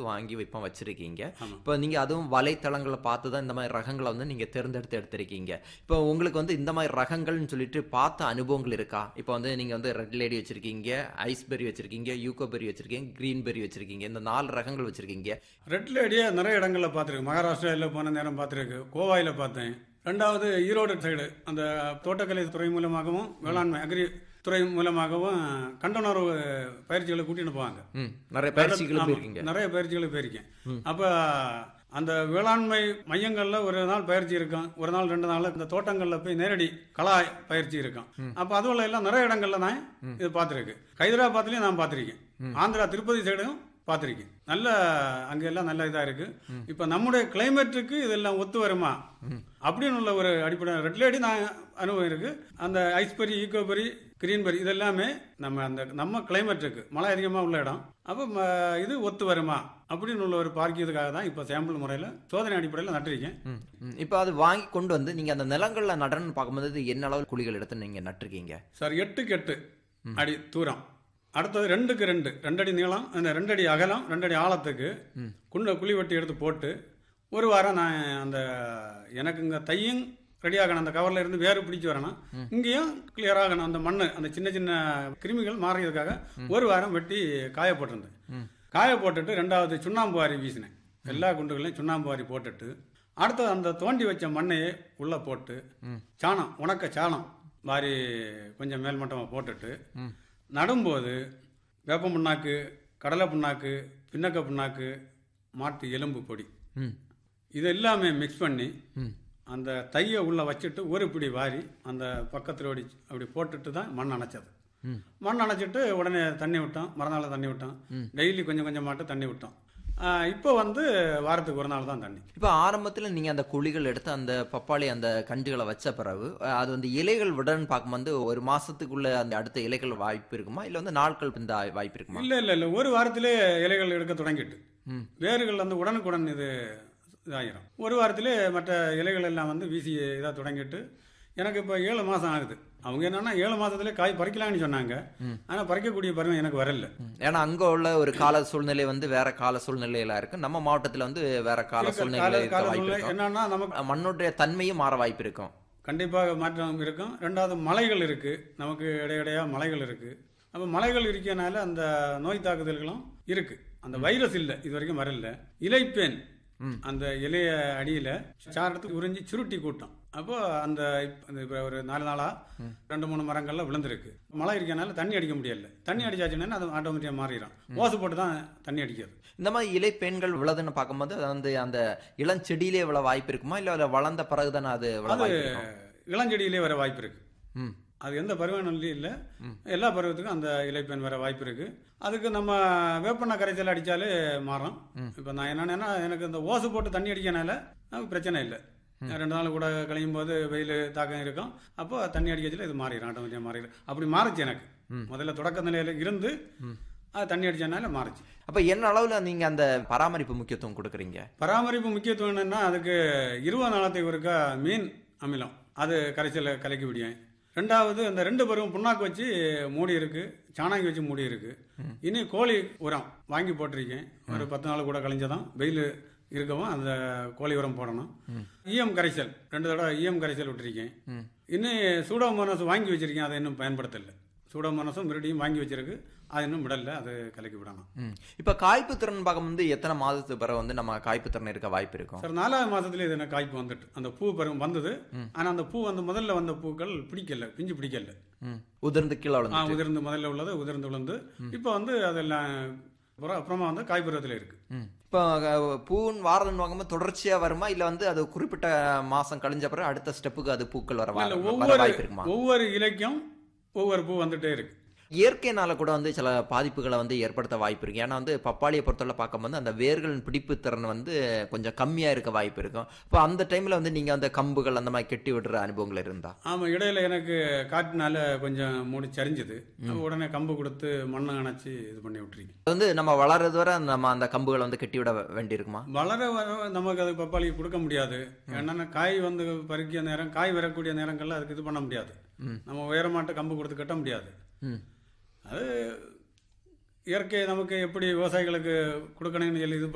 வாங்கி இப்போ வச்சிருக்கீங்க ஆமா. இப்போ நீங்க அதுவும் வலைத்தளங்களை பார்த்து தான் இந்த மாதிரி ரகங்களை வந்து நீங்க தேர்ந்தெடுத்து எடுத்திருக்கீங்க இப்போ உங்களுக்கு வந்து இந்த மாதிரி ரகங்கள்னு சொல்லிட்டு பார்த்த அனுபவங்கள் இருக்கா இப்போ வந்து நீங்க வந்து ரெட் லேடி வச்சிருக்கீங்க ஐஸ்பெரி வச்சிருக்கீங்க யூகோபெரி வச்சிருக்கீங்க கிரீன் பெரி வச்சிருக்கீங்க இந்த நாலு ரகங்கள் வச்சிருக்கீங்க ரெட் லேடியை நிறைய இடங்களில் பார்த்துருக்கு மகாராஷ்டிராவில் போன நேரம் பார்த்துருக்கு கோவாயில் பார்த்தேன் ரெண்டாவது ஈரோடு சைடு அந்த தோட்டக்கலை துறை மூலமாகவும் வேளாண்மை அக்ரி துறை மூலமாகவும் கண்டனர்வு பயிற்சிகளை கூட்டிட்டு போவாங்க ம் நிறைய பயிற்சிகளும் ஆமா, இருக்கீங்க நிறைய பயிற்சிகளுக்கு போயிருக்கேன் அப்ப அந்த வேளாண்மை மையங்கள்ல ஒரு நாள் பயிற்சி இருக்கும் ஒரு நாள் ரெண்டு நாள் இந்த தோட்டங்கள்ல போய் நேரடி கலா பயிற்சி இருக்கும் அப்ப அதுல எல்லாம் நிறைய இடங்கள்ல நான் இது பார்த்திருக்கு ஹைதராபாத்லயும் நான் பார்த்திருக்கேன் ஆந்திரா திருப்பதி சைடும் பார்த்திருக்கேன் நல்ல அங்க எல்லாம் நல்ல இதா இருக்கு இப்ப நம்முடைய கிளைமேட்டுக்கு இதெல்லாம் ஒத்து வருமா அப்படின்னு உள்ள ஒரு அடிப்படை ரெட் லேடி நான் அனுபவம் இருக்கு அந்த ஐஸ்பெரி ஈக்கோபெரி கிரீன்பெரி இதெல்லாமே நம்ம அந்த நம்ம கிளைமேட்டுக்கு மழை அதிகமாக உள்ள இடம் அப்போ ம- இது ஒத்து வருமா அப்படின்னு உள்ள ஒரு பார்க்கிறதுக்காக தான் இப்போ சாம்பிள் முறையில் சோதனை அடிப்படையில் நட்டிருக்கேன் ம், ம். இப்போ அது வாங்கி கொண்டு வந்து நீங்க அந்த நிலங்கள்ல நடன்னு பார்க்கும்போது இது என்ன அளவு குழிகள் எடுத்து நீங்க நட்டிருக்கீங்க சார் எட்டுக்கு எட்டு அடி தூரம் அடுத்தது ரெண்டுக்கு ரெண்டு ரெண்டடி நீளம் அந்த ரெண்டடி அகலம் ரெண்டடி ஆழத்துக்கு குண்ட குழி வெட்டி எடுத்து போட்டு ஒரு வாரம் நான் அந்த எனக்கு இங்கே தையும் ரெடி ஆகணும் அந்த கவர்ல இருந்து வேறு பிடிச்சி வரணும் இங்கேயும் கிளியர் ஆகணும் அந்த மண் அந்த சின்ன சின்ன கிருமிகள் மாறியதுக்காக ஒரு வாரம் வெட்டி காய போட்டிருந்தேன் காய போட்டுட்டு ரெண்டாவது சுண்ணாம்பு வாரி வீசினேன் எல்லா குண்டுகளையும் சுண்ணாம்பு வாரி போட்டுட்டு அடுத்தது அந்த தோண்டி வச்ச மண்ணையே உள்ள போட்டு சாணம் உணக்க சாணம் வாரி கொஞ்சம் மேல்மட்டமாக போட்டுட்டு நடும்போது வேப்ப புண்ணாக்கு கடலை புண்ணாக்கு பின்னக்க புண்ணாக்கு மாட்டு எலும்பு பொடி ம் இது எல்லாமே மிக்ஸ் பண்ணி ம் அந்த தையை உள்ள வச்சுட்டு ஒரு பிடி வாரி அந்த பக்கத்தில் ஓடி அப்படி போட்டுட்டு தான் மண் அணைச்சது ம். மண் அணைச்சிட்டு உடனே தண்ணி விட்டோம் மறுநாள் தண்ணி விட்டோம் டெய்லி கொஞ்சம் கொஞ்சமாட்டு தண்ணி விட்டோம் ஆஹ் இப்போ வந்து வாரத்துக்கு ஒரு நாள் தான் தண்ணி இப்போ ஆரம்பத்துல நீங்க அந்த குழிகள் எடுத்து அந்த பப்பாளி அந்த கண்டுகளை வச்ச பிறகு அஹ், அது வந்து இலைகள் விடன்னு பார்க்கும்போது ஒரு மாசத்துக்குள்ள அந்த அடுத்த இலைகள் வாய்ப்பு இருக்குமா இல்ல வந்து நாட்கள் இந்த வாய்ப்பு இருக்குமா இல்லை இல்லை இல்லை ஒரு வாரத்திலே இலைகள் எடுக்க தொடங்கிட்டு ம். வேர்கள் வந்து உடனுக்குடன் இது இதாகிடும் ஒரு வாரத்திலே மற்ற இலைகள் எல்லாம் வந்து வீசி இதாக தொடங்கிட்டு எனக்கு இப்போ ஏழு மாதம் ஆகுது அவங்க என்னன்னா ஏழு மாதத்துல காய் பறிக்கலாம்னு சொன்னாங்க ஆனால் பறிக்கக்கூடிய பருவம் எனக்கு வரல ம். ஏன்னா அங்க உள்ள ஒரு கால சூழ்நிலை வந்து வேற கால சூழ்நிலையில இருக்கு நம்ம மாவட்டத்துல வந்து வேற கால சூழ்நிலை கால இருக்க கால வாய்ப்பு சூழ்நிலை இருக்கும் என்னன்னா நமக்கு மண்ணுடைய தன்மையும் மாற வாய்ப்பு இருக்கும் கண்டிப்பாக மாற்றம் இருக்கும் ரெண்டாவது மலைகள் இருக்கு நமக்கு இடையிடையா மலைகள் இருக்கு அப்போ மலைகள் இருக்கனால அந்த நோய் தாக்குதல்களும் இருக்கு அந்த வைரஸ் இல்லை இது வரைக்கும் வரல இலைப்பேன் அந்த இலைய அடியில சாரத்துக்கு உறிஞ்சி சுருட்டி கூட்டம் அப்போ அந்த இப்ப- அந்த இப்ப ஒரு நாலு நாளா ரெண்டு மூணு மரங்கள்ல விழுந்திருக்கு மழை இருக்கனால தண்ணி அடிக்க முடியல தண்ணி அடிச்சாச்சுன்னா அது ஆட்டோமேட்டிக்கா மாறிடும் ஓசு போட்டு தான் தண்ணி அடிக்கிறது இந்த மாதிரி இலை பெண்கள் விழதுன்னு பார்க்கும்போது அது வந்து அந்த இளஞ்செடியிலே விழ வாய்ப்பு இருக்குமா இல்ல அது வளர்ந்த பிறகுதானே அது விழ அது வாய்ப்பு இருக்கும் இளஞ்செடியிலே வர வாய்ப்பு இருக்கு ம் அது எந்த பருவநிலையும் இல்லை எல்லா பருவத்துக்கும் அந்த இலைப்பெண் வர வாய்ப்பு இருக்கு அதுக்கு நம்ம வேப்பெண்ணெய் கரைச்சல் அடிச்சாலே மாறும் இப்போ நான் என்னன்னா எனக்கு இந்த ஓசு போட்டு தண்ணி அடிக்கனால நமக்கு பிரச்சனை இல்லை ரெண்டு நாள் கூட கழியும் போது வெயில் தாக்கம் இருக்கும் அப்போ தண்ணி அடிக்கச்சில இது மாறிடும் ஆட்டோமேட்டிக்காக மாறிடும் அப்படி மாறுச்சு எனக்கு முதல்ல தொடக்க நிலையில இருந்து அது தண்ணி அடிச்சனால மாறுச்சு அப்ப என்ன அளவுல நீங்க அந்த பராமரிப்பு முக்கியத்துவம் கொடுக்குறீங்க பராமரிப்பு முக்கியத்துவம் என்னன்னா அதுக்கு இருபது நாளத்துக்கு ஒருக்கா மீன் அமிலம் அது கரைசல கலக்கி விடியேன் ரெண்டாவது அந்த ரெண்டு பருவம் புண்ணாக்கு வச்சு மூடி இருக்கு சாணாங்கி வச்சு மூடி இருக்கு இனி கோழி உரம் வாங்கி போட்டிருக்கேன் ஒரு பத்து நாள் கூட கழிஞ்சதான் வெயில் இருக்கவும் அந்த கோழி உரம் போடணும் ஈயம் கரைசல் ரெண்டு தடவை ஈயம் கரைசல் விட்டுருக்கேன் இன்னும் சூடோமோனஸ் வாங்கி வச்சிருக்கேன் அதை இன்னும் பயன்படுத்தல சூடோமோனஸும் மிருடியும் வாங்கி வச்சிருக்கு அது இன்னும் விடல அது கலக்கி விடணும் ம். இப்ப காய்ப்பு திறன் பார்க்கும்போது எத்தனை மாதத்துக்கு பிறகு வந்து நம்ம காய்ப்பு திறன் இருக்க வாய்ப்பு இருக்கும் சார் நாலாவது மாசத்துல இது எனக்கு காய்ப்பு வந்துட்டு அந்த பூ பருவம் வந்தது ஆனா அந்த பூ வந்து முதல்ல வந்த பூக்கள் பிடிக்கல பிஞ்சு பிடிக்கல ம். உதிர்ந்து கீழே ஆ, விழுந்து உதிர்ந்து முதல்ல உள்ளது உதிர்ந்து விழுந்து இப்போ வந்து அதெல்லாம் அப்புறம் அப்புறமா வந்து காய்பருவத்தில் இருக்கு இப்போ அஹ், பூன் வாரதுன்னு வாங்கும்போது தொடர்ச்சியா வருமா இல்ல வந்து அது குறிப்பிட்ட மாசம் கழிஞ்ச பிறகு அடுத்த ஸ்டெப்புக்கு அது பூக்கள் வர வா- இல்ல, வர ஒவ்வொரு வாய்ப்பு இருக்குமா ஒவ்வொரு இலைக்கும் ஒவ்வொரு பூ வந்துட்டே இருக்கு இயற்கையினால கூட வந்து சில பாதிப்புகளை வந்து ஏற்படுத்த வாய்ப்பு இருக்கு ஏன்னா வந்து பப்பாளியை பொறுத்தவரை பார்க்கும்போது அந்த வேர்களின் பிடிப்பு திறன் வந்து கொஞ்சம் கம்மியா இருக்க வாய்ப்பு இருக்கும் இப்போ அந்த டைம்ல வந்து நீங்க அந்த கம்புகள் அந்த மாதிரி கெட்டி விடுற அனுபவங்கள் இருந்தா ஆமா இடையில எனக்கு காட்டுனால கொஞ்சம் மூடி சரிஞ்சுது அப்ப உடனே கம்பு கொடுத்து மண்ணை அணைச்சி இது பண்ணி விட்டுறீங்க அது வந்து நம்ம வளர்றது வரை நம்ம அந்த கம்புகளை வந்து கெட்டி விட வேண்டியிருக்குமா வளர வர நமக்கு அது பப்பாளி கொடுக்க முடியாது என்னன்னா காய் வந்து பறிக்கிற நேரம் காய் வரக்கூடிய நேரங்கள்ல அதுக்கு இது பண்ண முடியாது நம்ம உயரமாட்ட கம்பு கொடுத்து கட்ட முடியாது ம் அது இயற்கை நமக்கு எப்படி விவசாயிகளுக்கு கொடுக்கணும்னு சொல்லி இது